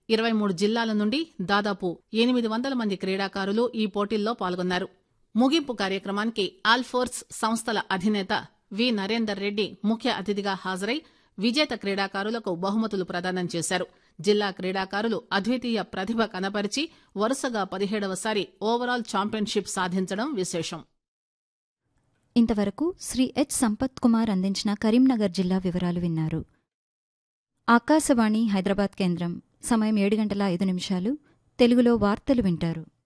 ఇరవై మూడు జిల్లాల నుండి దాదాపు ఎనిమిది వందల మంది క్రీడాకారులు ఈ పోటీల్లో పాల్గొన్నారు ముగింపు కార్యక్రమానికి ఆల్ఫోర్స్ సంస్థల అధినేత వి నరేందర్ రెడ్డి ముఖ్య అతిథిగా హాజరై విజేత క్రీడాకారులకు బహుమతులు ప్రదానం చేశారు జిల్లా క్రీడాకారులు అద్వితీయ ప్రతిభ కనపరిచి వరుసగా పదిహేడవసారి ఓవరాల్ ఛాంపియన్షిప్ సాధించడం విశేషం ఇంతవరకు శ్రీ హెచ్ సంపత్ కుమార్ అందించిన కరీంనగర్ జిల్లా వివరాలు విన్నారు ఆకాశవాణి హైదరాబాద్ కేంద్రం సమయం ఏడు గంటల ఐదు నిమిషాలు తెలుగులో వార్తలు వింటారు